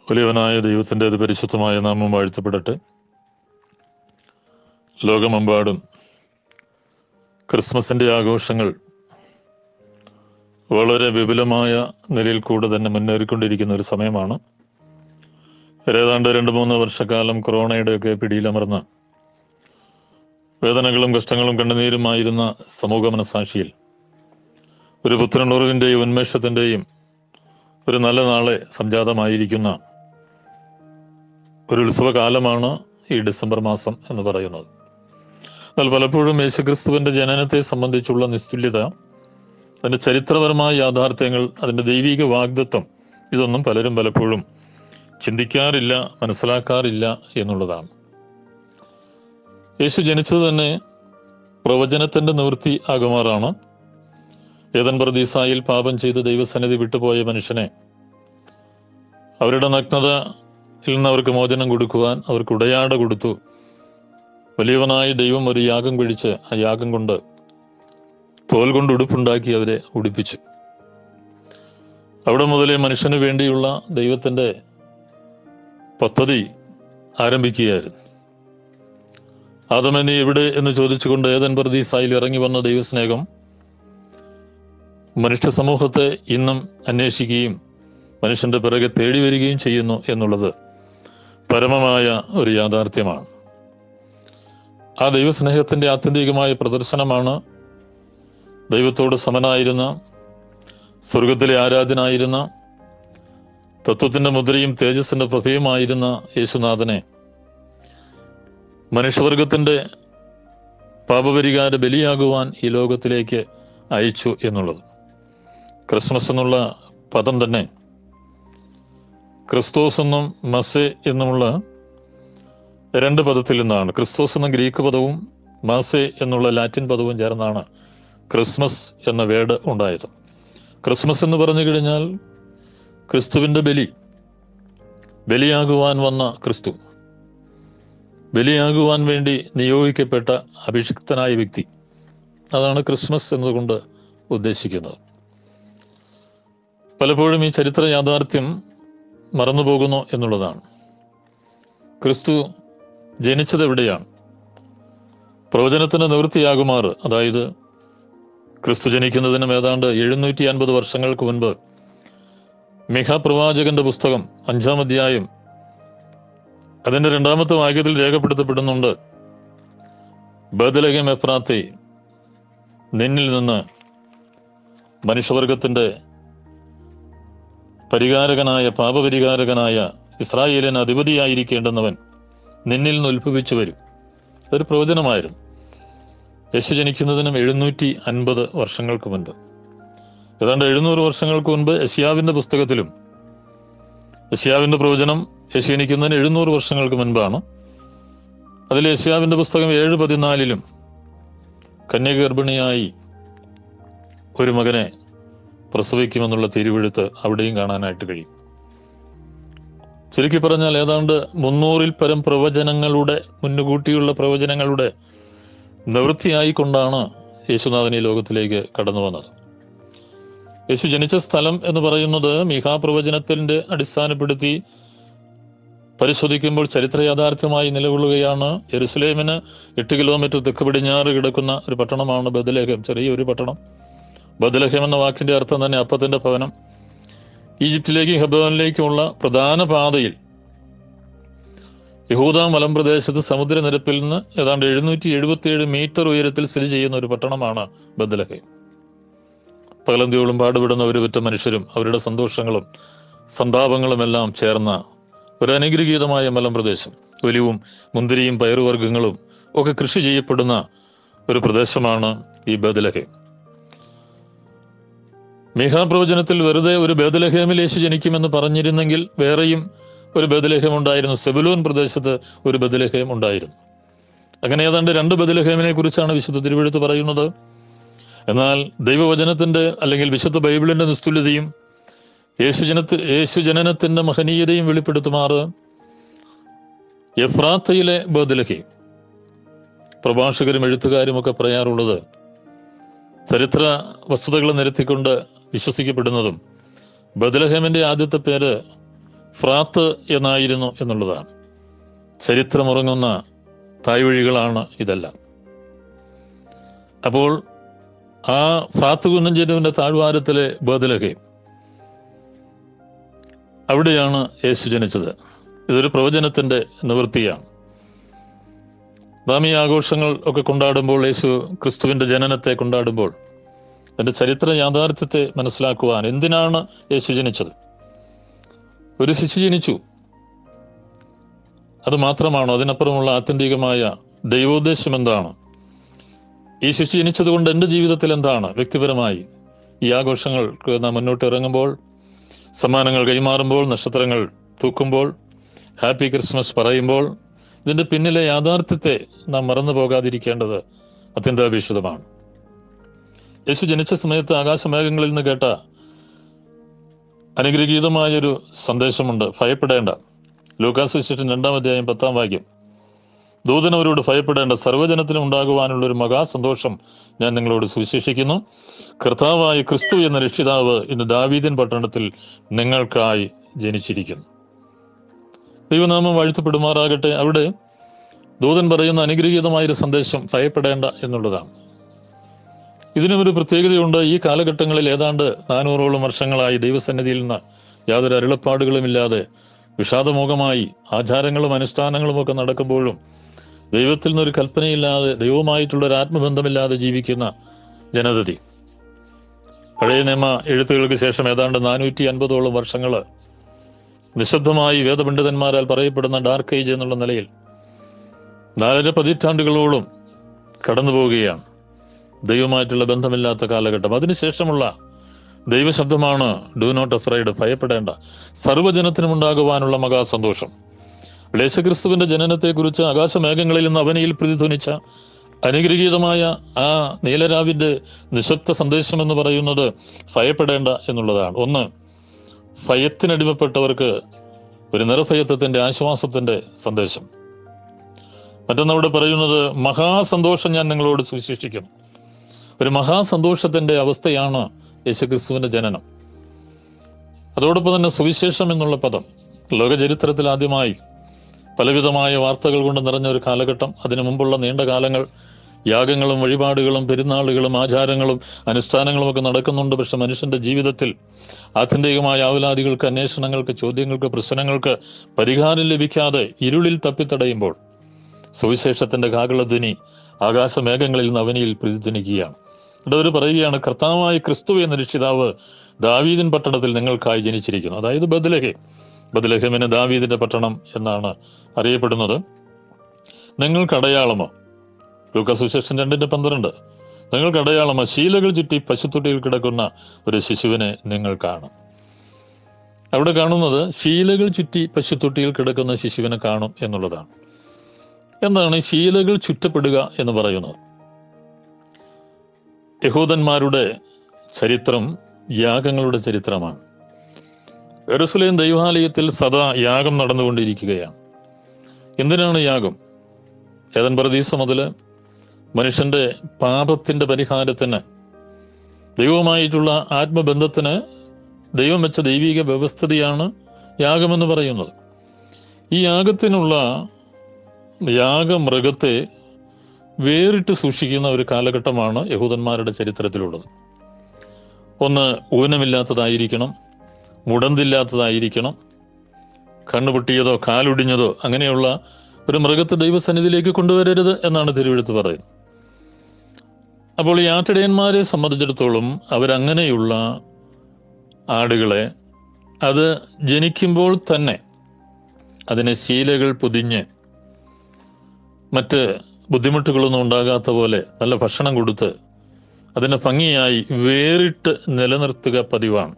വലിയവനായ ദൈവത്തിൻ്റെ പരിശുദ്ധമായ നാമം വാഴ്ത്തപ്പെടട്ടെ ലോകമെമ്പാടും ക്രിസ്മസിൻ്റെ ആഘോഷങ്ങൾ വളരെ വിപുലമായ നിലയിൽ കൂടെ തന്നെ മുന്നേറിക്കൊണ്ടിരിക്കുന്ന ഒരു സമയമാണ് ഏതാണ്ട് രണ്ട് മൂന്ന് വർഷക്കാലം കൊറോണയുടെയൊക്കെ പിടിയിലമർന്ന വേദനകളും കഷ്ടങ്ങളും കണ്ണുനീരുമായിരുന്ന സമൂഹ മനസാക്ഷിയിൽ ഒരു പുത്രനുറവിൻ്റെയും ഉന്മേഷത്തിൻ്റെയും ഒരു നല്ല നാളെ സംജാതമായിരിക്കുന്ന ഒരു ഉത്സവകാലമാണ് ഈ ഡിസംബർ മാസം എന്ന് പറയുന്നത് എന്നാൽ പലപ്പോഴും യേശുക്രിസ്തുവിന്റെ ജനനത്തെ സംബന്ധിച്ചുള്ള നിസ്തുല്യത അതിന്റെ ചരിത്രപരമായ യാഥാർത്ഥ്യങ്ങൾ അതിന്റെ ദൈവിക വാഗ്ദത്വം ഇതൊന്നും പലരും പലപ്പോഴും ചിന്തിക്കാറില്ല മനസ്സിലാക്കാറില്ല എന്നുള്ളതാണ് യേശു ജനിച്ചത് തന്നെ പ്രവചനത്തിന്റെ നിവൃത്തി ആകുമാറാണ് ഏതൻ പ്രദീസായിൽ പാപം ചെയ്ത് ദൈവസന്നിധി വിട്ടുപോയ മനുഷ്യനെ അവരുടെ നഗ്നതയിൽ നിന്ന് അവർക്ക് മോചനം കൊടുക്കുവാൻ അവർക്ക് ഉടയാട കൊടുത്തു വലിയവനായ ദൈവം ഒരു യാഗം കഴിച്ച് ആ യാഗം കൊണ്ട് തോൽ കൊണ്ട് ഉടുപ്പുണ്ടാക്കി അവരെ ഉടുപ്പിച്ചു അവിടെ മുതലേ മനുഷ്യന് വേണ്ടിയുള്ള ദൈവത്തിന്റെ പദ്ധതി ആരംഭിക്കുകയായിരുന്നു ആദമ നീ എവിടെ എന്ന് ചോദിച്ചുകൊണ്ട് ഏതൻ പ്രദീസായിൽ ഇറങ്ങി വന്ന ദൈവസ്നേഹം മനുഷ്യ സമൂഹത്തെ ഇന്നും അന്വേഷിക്കുകയും മനുഷ്യന്റെ പിറകെ തേടി വരികയും ചെയ്യുന്നു എന്നുള്ളത് പരമമായ ഒരു യാഥാർത്ഥ്യമാണ് ആ ദൈവസ്നേഹത്തിന്റെ ആത്യന്തികമായ പ്രദർശനമാണ് ദൈവത്തോട് സമനായിരുന്ന സ്വർഗത്തിലെ ആരാധനായിരുന്ന തത്വത്തിന്റെ മുദ്രയും തേജസ്സിന്റെ പ്രഭയുമായിരുന്ന യേശുനാഥനെ മനുഷ്യവർഗത്തിന്റെ പാപപരിഹാര ബലിയാകുവാൻ ഈ ലോകത്തിലേക്ക് അയച്ചു എന്നുള്ളത് ക്രിസ്മസ് എന്നുള്ള പദം തന്നെ ക്രിസ്തോസ് എന്നും മസെ എന്നുമുള്ള രണ്ട് പദത്തിൽ നിന്നാണ് ക്രിസ്തോസ് എന്ന ഗ്രീക്ക് പദവും മാസെ എന്നുള്ള ലാറ്റിൻ പദവും ചേർന്നാണ് ക്രിസ്മസ് എന്ന വേർഡ് ഉണ്ടായത് ക്രിസ്മസ് എന്ന് പറഞ്ഞു കഴിഞ്ഞാൽ ക്രിസ്തുവിന്റെ ബലി ബലിയാകുവാൻ വന്ന ക്രിസ്തു ബലിയാകുവാൻ വേണ്ടി നിയോഗിക്കപ്പെട്ട അഭിഷിക്തനായ വ്യക്തി അതാണ് ക്രിസ്മസ് എന്നതുകൊണ്ട് ഉദ്ദേശിക്കുന്നത് പലപ്പോഴും ഈ ചരിത്ര യാഥാർത്ഥ്യം മറന്നുപോകുന്നു എന്നുള്ളതാണ് ക്രിസ്തു ജനിച്ചത് എവിടെയാണ് പ്രവചനത്തിന് നിവൃത്തിയാകുമാറ് അതായത് ക്രിസ്തു ജനിക്കുന്നതിനും ഏതാണ്ട് എഴുന്നൂറ്റി അൻപത് വർഷങ്ങൾക്ക് മുൻപ് മിഹ പ്രവാചകന്റെ പുസ്തകം അഞ്ചാം അധ്യായം അതിന്റെ രണ്ടാമത്തെ വാക്യത്തിൽ രേഖപ്പെടുത്തപ്പെടുന്നുണ്ട് ബദലകം എഫ്രാത്തെ നിന്നിൽ നിന്ന് മനുഷ്യവർഗത്തിന്റെ പരിഹാരകനായ പാപപരിഹാരകനായ ഇസ്രായേലിന് അധിപതിയായിരിക്കേണ്ടുന്നവൻ നിന്നിൽ നിന്ന് ഉത്ഭവിച്ചു വരും അതൊരു പ്രവചനമായിരുന്നു യേശു ജനിക്കുന്നതിനും എഴുന്നൂറ്റി അൻപത് വർഷങ്ങൾക്ക് മുൻപ് ഏതാണ്ട് എഴുന്നൂറ് വർഷങ്ങൾക്ക് മുൻപ് യശ്യാവിന്റെ പുസ്തകത്തിലും യശ്യാവിന്റെ പ്രവചനം യേശു ജനിക്കുന്നതിന് എഴുന്നൂറ് വർഷങ്ങൾക്ക് മുൻപാണ് അതിൽ യശ്യാവിന്റെ പുസ്തകം ഏഴ് പതിനാലിലും കന്യഗർഭിണിയായി ഒരു മകനെ പ്രസവിക്കുമെന്നുള്ള തിരുവെഴുത്ത് അവിടെയും കാണാനായിട്ട് കഴിയും ചുരുക്കി പറഞ്ഞാൽ ഏതാണ്ട് മുന്നൂറിൽ പരം പ്രവചനങ്ങളുടെ മുന്നുകൂട്ടിയുള്ള പ്രവചനങ്ങളുടെ നിവൃത്തിയായിക്കൊണ്ടാണ് യേശുനാഥൻ ഈ ലോകത്തിലേക്ക് കടന്നു വന്നത് യേശു ജനിച്ച സ്ഥലം എന്ന് പറയുന്നത് മിഹാ പ്രവചനത്തിന്റെ അടിസ്ഥാനപ്പെടുത്തി പരിശോധിക്കുമ്പോൾ ചരിത്ര യാഥാർത്ഥ്യമായി നിലകൊള്ളുകയാണ് യെരുസലേമിന് എട്ട് കിലോമീറ്റർ തെക്ക് പടിഞ്ഞാറ് കിടക്കുന്ന ഒരു പട്ടണമാണ് ബദലേഹം ചെറിയൊരു പട്ടണം ബദലഹം എന്ന വാക്കിന്റെ അർത്ഥം തന്നെ അപ്പത്തിന്റെ ഭവനം ഈജിപ്തിലേക്കും ഹെബോനിലേക്കുമുള്ള പ്രധാന പാതയിൽ യഹൂദ മലമ്പ്രദേശത്ത് സമുദ്രനിരപ്പിൽ നിന്ന് ഏതാണ്ട് എഴുന്നൂറ്റി എഴുപത്തിയേഴ് മീറ്റർ ഉയരത്തിൽ സ്ഥിതി ചെയ്യുന്ന ഒരു പട്ടണമാണ് ബദലഹം പകലന്തിയോളം പാടുപെടുന്ന ഒരു പറ്റ മനുഷ്യരും അവരുടെ സന്തോഷങ്ങളും സന്താപങ്ങളും എല്ലാം ചേർന്ന ഒരു അനുഗ്രഹീതമായ മലമ്പ്രദേശം ഒലിവും മുന്തിരിയും പയറുവർഗ്ഗങ്ങളും ഒക്കെ കൃഷി ചെയ്യപ്പെടുന്ന ഒരു പ്രദേശമാണ് ഈ ബദലഹം മീഹാ പ്രവചനത്തിൽ വെറുതെ ഒരു ബേദലഹേമിൽ യേശു ജനിക്കുമെന്ന് പറഞ്ഞിരുന്നെങ്കിൽ വേറെയും ഒരു ബദലഹേം ഉണ്ടായിരുന്നു സെബുലൂൻ പ്രദേശത്ത് ഒരു ബദലഹേം ഉണ്ടായിരുന്നു അങ്ങനെ ഏതാണ്ട് രണ്ട് ബദലഹേമിനെ കുറിച്ചാണ് വിശുദ്ധ തിരുവെഴുത്ത് പറയുന്നത് എന്നാൽ ദൈവവചനത്തിന്റെ അല്ലെങ്കിൽ വിശുദ്ധ ബൈബിളിന്റെ നിസ്തുല്യതയും യേശുജനത്ത് യേശുജനനത്തിന്റെ മഹനീയതയും വെളിപ്പെടുത്തുമാറ് എഫ്രാത്തയിലെ ബദലഹേം പ്രഭാഷകരും എഴുത്തുകാരും ഒക്കെ പറയാറുള്ളത് ചരിത്ര വസ്തുതകൾ നിരത്തിക്കൊണ്ട് വിശ്വസിക്കപ്പെടുന്നതും ബദലഹേമിന്റെ ആദ്യത്തെ പേര് ഫ്രാത്ത് എന്നായിരുന്നു എന്നുള്ളതാണ് ചരിത്രമുറങ്ങുന്ന തായ്വഴികളാണ് ഇതെല്ലാം അപ്പോൾ ആ ഫ്രാത്ത് കുന്നൻ ജനുവിൻ്റെ താഴ്വാരത്തിലെ ബദലഹയും അവിടെയാണ് യേശു ജനിച്ചത് ഇതൊരു പ്രവചനത്തിൻ്റെ നിവൃത്തിയാണ് നാം ഈ ആഘോഷങ്ങൾ ഒക്കെ കൊണ്ടാടുമ്പോൾ യേശു ക്രിസ്തുവിൻ്റെ ജനനത്തെ കൊണ്ടാടുമ്പോൾ അതിൻ്റെ ചരിത്ര യാഥാർത്ഥ്യത്തെ മനസ്സിലാക്കുവാൻ എന്തിനാണ് യേശു ജനിച്ചത് ഒരു ശിശു ജനിച്ചു അത് മാത്രമാണോ അതിനപ്പുറമുള്ള ആത്യന്തികമായ ദൈവോദ്ദേശം എന്താണ് ഈ ശിശു ജനിച്ചതുകൊണ്ട് എൻ്റെ ജീവിതത്തിൽ എന്താണ് വ്യക്തിപരമായി ഈ ആഘോഷങ്ങൾക്ക് നാം മുന്നോട്ട് ഇറങ്ങുമ്പോൾ സമ്മാനങ്ങൾ കൈമാറുമ്പോൾ നക്ഷത്രങ്ങൾ തൂക്കുമ്പോൾ ഹാപ്പി ക്രിസ്മസ് പറയുമ്പോൾ ഇതിൻ്റെ പിന്നിലെ യാഥാർത്ഥ്യത്തെ നാം മറന്നു പോകാതിരിക്കേണ്ടത് അത്യന്താപേക്ഷിതമാണ് യേശു ജനിച്ച സമയത്ത് ആകാശമേഘങ്ങളിൽ നിന്ന് കേട്ട അനുഗ്രഹീതമായൊരു സന്ദേശമുണ്ട് ഭയപ്പെടേണ്ട ലൂക്കാസ് വിശേഷൻ രണ്ടാം അധ്യായം പത്താം വാക്യം ദൂതൻ അവരോട് ഭയപ്പെടേണ്ട സർവ്വജനത്തിനും ഉണ്ടാകുവാനുള്ള ഒരു മഹാസന്തോഷം ഞാൻ നിങ്ങളോട് സുവിശേഷിക്കുന്നു കർത്താവായ ക്രിസ്തു എന്ന രക്ഷിതാവ് ഇന്ന് ദാവീദൻ പട്ടണത്തിൽ നിങ്ങൾക്കായി ജനിച്ചിരിക്കുന്നു ദൈവനാമം വാഴ്ത്തപ്പെടുമാറാകട്ടെ അവിടെ ദൂതൻ പറയുന്ന അനുഗ്രഹീതമായൊരു സന്ദേശം ഭയപ്പെടേണ്ട എന്നുള്ളതാണ് ഇതിനും ഒരു പ്രത്യേകതയുണ്ട് ഈ കാലഘട്ടങ്ങളിൽ ഏതാണ്ട് നാനൂറോളം വർഷങ്ങളായി ദൈവസന്നിധിയിൽ നിന്ന് യാതൊരു അരുളപ്പാടുകളുമില്ലാതെ വിഷാദമുഖമായി ആചാരങ്ങളും അനുഷ്ഠാനങ്ങളും ഒക്കെ നടക്കുമ്പോഴും ദൈവത്തിൽ നിന്നൊരു കൽപ്പനയില്ലാതെ ദൈവവുമായിട്ടുള്ള ഒരു ആത്മബന്ധമില്ലാതെ ജീവിക്കുന്ന ജനതതി പഴയ നിയമ എഴുത്തുകൾക്ക് ശേഷം ഏതാണ്ട് നാനൂറ്റി അൻപതോളം വർഷങ്ങൾ നിശബ്ദമായി വേദപണ്ഡിതന്മാരാൽ പറയപ്പെടുന്ന ഡാർക്ക് ഏജ് എന്നുള്ള നിലയിൽ നാലര പതിറ്റാണ്ടുകളോളം കടന്നു പോവുകയാണ് ദൈവമായിട്ടുള്ള ബന്ധമില്ലാത്ത കാലഘട്ടം അതിനുശേഷമുള്ള ദൈവശബ്ദമാണ് ഡു നോട്ട് അഫ്രൈഡ് ഭയപ്പെടേണ്ട സർവ്വജനത്തിനും ഉണ്ടാകുവാനുള്ള മഹാസന്തോഷം ലേശക്രിസ്തുവിന്റെ ജനനത്തെക്കുറിച്ച് ആകാശമേഘങ്ങളിൽ നിന്ന് അവനിയിൽ പ്രതിധ്വനിച്ച അനുഗ്രഹീതമായ ആ നീലരാവിന്റെ നിശബ്ദ സന്ദേശം എന്ന് പറയുന്നത് ഭയപ്പെടേണ്ട എന്നുള്ളതാണ് ഒന്ന് ഭയത്തിനടിമപ്പെട്ടവർക്ക് ഒരു നിറഭയത്വത്തിന്റെ ആശ്വാസത്തിന്റെ സന്ദേശം മറ്റൊന്നവിടെ പറയുന്നത് മഹാസന്തോഷം ഞാൻ നിങ്ങളോട് സുവിശേഷിക്കുന്നു ഒരു മഹാസന്തോഷത്തിന്റെ അവസ്ഥയാണ് യേശുക്രിസ്തുവിന്റെ ജനനം അതോടൊപ്പം തന്നെ സുവിശേഷം എന്നുള്ള പദം ലോകചരിത്രത്തിൽ ആദ്യമായി പലവിധമായ വാർത്തകൾ കൊണ്ട് നിറഞ്ഞ ഒരു കാലഘട്ടം അതിനു മുമ്പുള്ള നീണ്ട കാലങ്ങൾ യാഗങ്ങളും വഴിപാടുകളും പെരുന്നാളുകളും ആചാരങ്ങളും അനുഷ്ഠാനങ്ങളും ഒക്കെ നടക്കുന്നുണ്ട് പക്ഷെ മനുഷ്യന്റെ ജീവിതത്തിൽ ആത്യന്തികമായ ആവലാദികൾക്ക് അന്വേഷണങ്ങൾക്ക് ചോദ്യങ്ങൾക്ക് പ്രശ്നങ്ങൾക്ക് പരിഹാരം ലഭിക്കാതെ ഇരുളിൽ തപ്പിത്തടയുമ്പോൾ സുവിശേഷത്തിന്റെ കാകളധ്വനി ആകാശമേഘങ്ങളിൽ നിന്ന് അവനിയിൽ പ്രതിധ്വനിക്കുകയാണ് അവർ പറയുകയാണ് കർത്താവായ ക്രിസ്തു എന്ന രക്ഷിതാവ് ദാവീദിൻ പട്ടണത്തിൽ നിങ്ങൾക്കായി ജനിച്ചിരിക്കുന്നു അതായത് ബദലഹെ ബദലഹേമിന് ദാവീദിന്റെ പട്ടണം എന്നാണ് അറിയപ്പെടുന്നത് നിങ്ങൾക്ക് അടയാളമോ ലൂക്ക സുശേഷൻ രണ്ടിന്റെ പന്ത്രണ്ട് നിങ്ങൾക്ക് അടയാളമോ ശീലകൾ ചുറ്റി പശുത്തൊട്ടിയിൽ കിടക്കുന്ന ഒരു ശിശുവിനെ നിങ്ങൾ കാണും അവിടെ കാണുന്നത് ശീലകൾ ചുറ്റി പശുത്തൊട്ടിയിൽ കിടക്കുന്ന ശിശുവിനെ കാണും എന്നുള്ളതാണ് എന്താണ് ശീലകൾ ചുറ്റപ്പെടുക എന്ന് പറയുന്നത് യഹൂദന്മാരുടെ ചരിത്രം യാഗങ്ങളുടെ ചരിത്രമാണ് എറുസലേം ദൈവാലയത്തിൽ സദാ യാഗം നടന്നുകൊണ്ടിരിക്കുകയാണ് എന്തിനാണ് യാഗം ഏതൻ പ്രതീസ മുതൽ മനുഷ്യന്റെ പാപത്തിന്റെ പരിഹാരത്തിന് ദൈവവുമായിട്ടുള്ള ആത്മബന്ധത്തിന് ദൈവം വെച്ച ദൈവിക വ്യവസ്ഥതയാണ് യാഗമെന്ന് പറയുന്നത് ഈ യാഗത്തിനുള്ള യാഗമൃഗത്തെ വേറിട്ട് സൂക്ഷിക്കുന്ന ഒരു കാലഘട്ടമാണ് യഹൂദന്മാരുടെ ചരിത്രത്തിലുള്ളത് ഒന്ന് ഊനമില്ലാത്തതായിരിക്കണം മുടന്തില്ലാത്തതായിരിക്കണം കണ്ണുപൊട്ടിയതോ കാലൊടിഞ്ഞതോ അങ്ങനെയുള്ള ഒരു മൃഗത്തെ ദൈവസന്നിധിയിലേക്ക് കൊണ്ടുവരരുത് എന്നാണ് തിരുവെഴുത്ത് പറയുന്നത് അപ്പോൾ ഈ ആട്ടിടയന്മാരെ സംബന്ധിച്ചിടത്തോളം അവരങ്ങനെയുള്ള ആടുകളെ അത് ജനിക്കുമ്പോൾ തന്നെ അതിനെ ശീലകൾ പൊതിഞ്ഞ് മറ്റ് ബുദ്ധിമുട്ടുകളൊന്നും ഉണ്ടാകാത്ത പോലെ നല്ല ഭക്ഷണം കൊടുത്ത് അതിനെ ഭംഗിയായി വേറിട്ട് നിലനിർത്തുക പതിവാണ്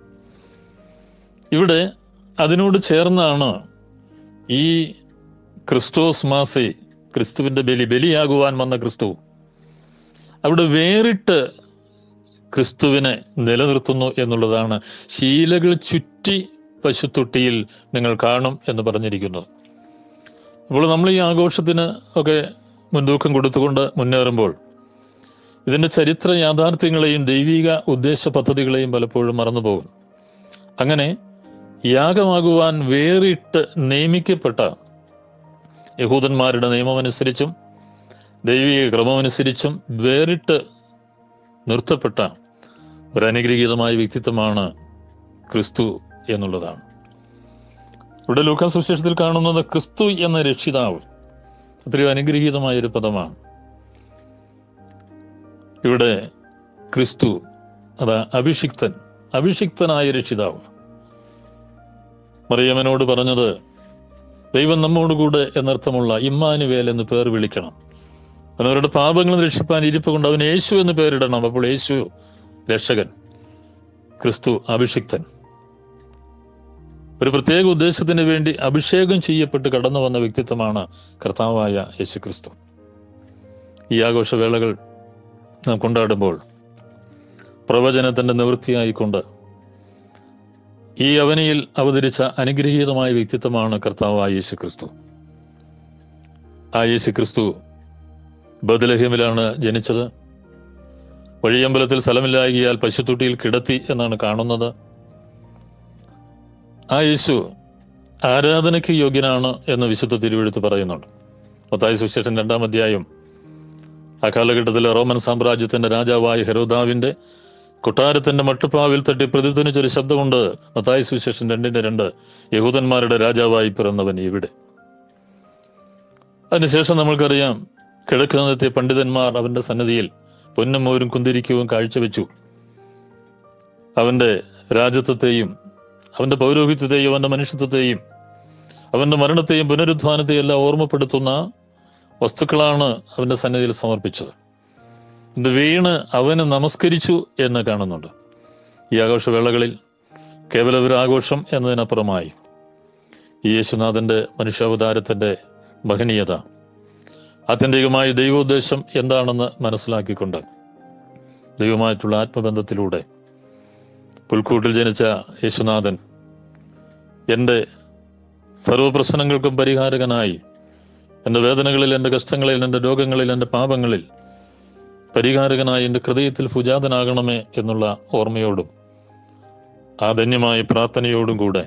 ഇവിടെ അതിനോട് ചേർന്നാണ് ഈ ക്രിസ്റ്റോസ് മാസെ ക്രിസ്തുവിന്റെ ബലി ബലിയാകുവാൻ വന്ന ക്രിസ്തു അവിടെ വേറിട്ട് ക്രിസ്തുവിനെ നിലനിർത്തുന്നു എന്നുള്ളതാണ് ശീലകൾ ചുറ്റി പശുത്തൊട്ടിയിൽ നിങ്ങൾ കാണും എന്ന് പറഞ്ഞിരിക്കുന്നത് അപ്പോൾ നമ്മൾ ഈ ആഘോഷത്തിന് ഒക്കെ മുൻതൂക്കം കൊടുത്തുകൊണ്ട് മുന്നേറുമ്പോൾ ഇതിന്റെ ചരിത്ര യാഥാർത്ഥ്യങ്ങളെയും ദൈവിക ഉദ്ദേശ പദ്ധതികളെയും പലപ്പോഴും മറന്നുപോകും അങ്ങനെ യാഗമാകുവാൻ വേറിട്ട് നിയമിക്കപ്പെട്ട യഹൂദന്മാരുടെ നിയമമനുസരിച്ചും ദൈവിക ക്രമമനുസരിച്ചും വേറിട്ട് നിർത്തപ്പെട്ട ഒരു അനുഗ്രഹീതമായ വ്യക്തിത്വമാണ് ക്രിസ്തു എന്നുള്ളതാണ് ഇവിടെ ലൂക്കാ സുവിശേഷത്തിൽ കാണുന്നത് ക്രിസ്തു എന്ന രക്ഷിതാവ് അത്രയും അനുഗ്രഹീതമായ ഒരു പദമാണ് ഇവിടെ ക്രിസ്തു അതാ അഭിഷിക്തൻ അഭിഷിക്തനായ രക്ഷിതാവ് മറിയമ്മനോട് പറഞ്ഞത് ദൈവം നമ്മോടുകൂടെ എന്നർത്ഥമുള്ള ഇമ്മാനുവേൽ എന്ന് പേർ വിളിക്കണം അവരുടെ പാപങ്ങൾ രക്ഷിപ്പാൻ ഇരിപ്പ് കൊണ്ട് അവൻ യേശു എന്ന് പേരിടണം അപ്പോൾ യേശു രക്ഷകൻ ക്രിസ്തു അഭിഷിക്തൻ ഒരു പ്രത്യേക ഉദ്ദേശത്തിന് വേണ്ടി അഭിഷേകം ചെയ്യപ്പെട്ട് കടന്നു വന്ന വ്യക്തിത്വമാണ് കർത്താവായ യേശു ക്രിസ്തു ഈ ആഘോഷവേളകൾ നാം കൊണ്ടാടുമ്പോൾ പ്രവചനത്തിന്റെ നിവൃത്തിയായിക്കൊണ്ട് ഈ അവനിയിൽ അവതരിച്ച അനുഗ്രഹീതമായ വ്യക്തിത്വമാണ് കർത്താവായ യേശു ക്രിസ്തു ആ യേശു ക്രിസ്തു ബദലഹീമിലാണ് ജനിച്ചത് വഴിയമ്പലത്തിൽ സ്ഥലമില്ലായകിയാൽ പശുത്തൊട്ടിയിൽ കിടത്തി എന്നാണ് കാണുന്നത് ആ യേശു ആരാധനയ്ക്ക് യോഗ്യനാണ് എന്ന് വിശുദ്ധ തിരുവെഴുത്ത് പറയുന്നുണ്ട് മത്തായി സുശേഷൻ രണ്ടാം അധ്യായം ആ കാലഘട്ടത്തിലെ റോമൻ സാമ്രാജ്യത്തിന്റെ രാജാവായ ഹെരോദാവിന്റെ കൊട്ടാരത്തിന്റെ മട്ടുപ്പാവിൽ തട്ടി പ്രതിധ്വനിച്ചൊരു ശബ്ദമുണ്ട് മത്തായി സുശേഷൻ രണ്ടിന്റെ രണ്ട് യഹൂദന്മാരുടെ രാജാവായി പിറന്നവൻ ഇവിടെ അതിനുശേഷം നമ്മൾക്കറിയാം കിഴക്കിനെത്തിയ പണ്ഡിതന്മാർ അവന്റെ സന്നദ്ധിയിൽ പൊന്നും മോരും കുന്തിരിക്കവും കാഴ്ചവെച്ചു അവന്റെ രാജ്യത്വത്തെയും അവന്റെ പൗരോഹിത്യത്തെയും അവന്റെ മനുഷ്യത്വത്തെയും അവന്റെ മരണത്തെയും പുനരുദ്ധാനത്തെയും എല്ലാം ഓർമ്മപ്പെടുത്തുന്ന വസ്തുക്കളാണ് അവന്റെ സന്നിധിയിൽ സമർപ്പിച്ചത് ഇത് വീണ് അവന് നമസ്കരിച്ചു എന്ന് കാണുന്നുണ്ട് ഈ ആഘോഷവേളകളിൽ കേവല ഒരു ആഘോഷം എന്നതിനപ്പുറമായി ഈ യേശുനാഥന്റെ മനുഷ്യാവതാരത്തിന്റെ മഹനീയത ആത്യന്തികമായ ദൈവോദ്ദേശം എന്താണെന്ന് മനസ്സിലാക്കിക്കൊണ്ട് ദൈവമായിട്ടുള്ള ആത്മബന്ധത്തിലൂടെ പുൽക്കൂട്ടിൽ ജനിച്ച യേശുനാഥൻ എൻ്റെ സർവപ്രശ്നങ്ങൾക്കും പരിഹാരകനായി എൻ്റെ വേദനകളിൽ എൻ്റെ കഷ്ടങ്ങളിൽ എൻ്റെ രോഗങ്ങളിൽ എൻ്റെ പാപങ്ങളിൽ പരിഹാരകനായി എൻ്റെ ഹൃദയത്തിൽ ഭുജാതനാകണമേ എന്നുള്ള ഓർമ്മയോടും ആ ധന്യമായ പ്രാർത്ഥനയോടും കൂടെ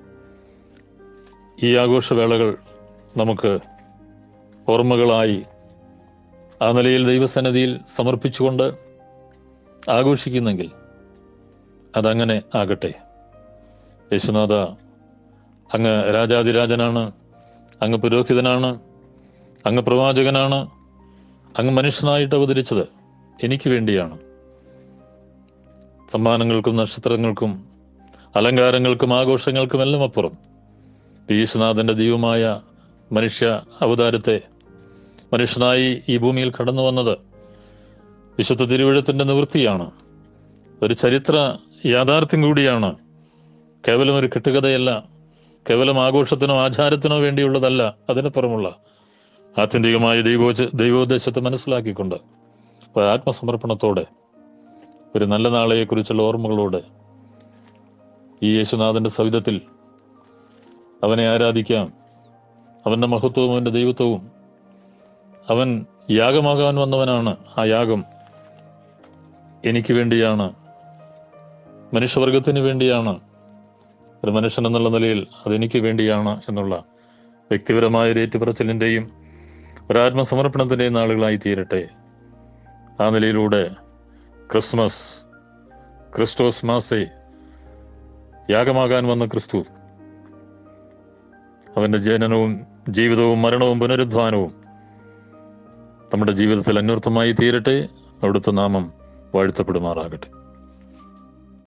ഈ ആഘോഷവേളകൾ നമുക്ക് ഓർമ്മകളായി ആ നിലയിൽ ദൈവസന്നിധിയിൽ സമർപ്പിച്ചുകൊണ്ട് ആഘോഷിക്കുന്നെങ്കിൽ അതങ്ങനെ ആകട്ടെ യേശുനാഥ അങ്ങ് രാജാതിരാജനാണ് അങ്ങ് പുരോഹിതനാണ് അങ്ങ് പ്രവാചകനാണ് അങ്ങ് മനുഷ്യനായിട്ട് അവതരിച്ചത് എനിക്ക് വേണ്ടിയാണ് സമ്മാനങ്ങൾക്കും നക്ഷത്രങ്ങൾക്കും അലങ്കാരങ്ങൾക്കും ആഘോഷങ്ങൾക്കും എല്ലാം അപ്പുറം യേശുനാഥന്റെ ദൈവമായ മനുഷ്യ അവതാരത്തെ മനുഷ്യനായി ഈ ഭൂമിയിൽ കടന്നു വന്നത് വിശുദ്ധ തിരുവഴുത്തിന്റെ നിവൃത്തിയാണ് ഒരു ചരിത്ര യാഥാർത്ഥ്യം കൂടിയാണ് കേവലം ഒരു കെട്ടുകഥയല്ല കേവലം ആഘോഷത്തിനോ ആചാരത്തിനോ വേണ്ടിയുള്ളതല്ല അതിനപ്പുറമുള്ള ആത്യന്തികമായ ദൈവോച ദൈവോദ്ദേശത്തെ മനസ്സിലാക്കിക്കൊണ്ട് ഒരു ആത്മസമർപ്പണത്തോടെ ഒരു നല്ല നാളെയെക്കുറിച്ചുള്ള ഓർമ്മകളോടെ ഈ യേശുനാഥന്റെ സവിധത്തിൽ അവനെ ആരാധിക്കാം അവന്റെ മഹത്വവും അവന്റെ ദൈവത്വവും അവൻ യാഗമാകാൻ വന്നവനാണ് ആ യാഗം എനിക്ക് വേണ്ടിയാണ് മനുഷ്യവർഗത്തിന് വേണ്ടിയാണ് ഒരു മനുഷ്യൻ എന്നുള്ള നിലയിൽ അതെനിക്ക് വേണ്ടിയാണ് എന്നുള്ള വ്യക്തിപരമായ ഒരു ഏറ്റുപറച്ചിലിൻ്റെയും ഒരാത്മസമർപ്പണത്തിൻ്റെയും നാളുകളായി തീരട്ടെ ആ നിലയിലൂടെ ക്രിസ്മസ് ക്രിസ്റ്റോസ് മാസെ യാഗമാകാൻ വന്ന ക്രിസ്തു അവന്റെ ജനനവും ജീവിതവും മരണവും പുനരുദ്ധാനവും നമ്മുടെ ജീവിതത്തിൽ അന്വർത്ഥമായി തീരട്ടെ അവിടുത്തെ നാമം വാഴ്ത്തപ്പെടുമാറാകട്ടെ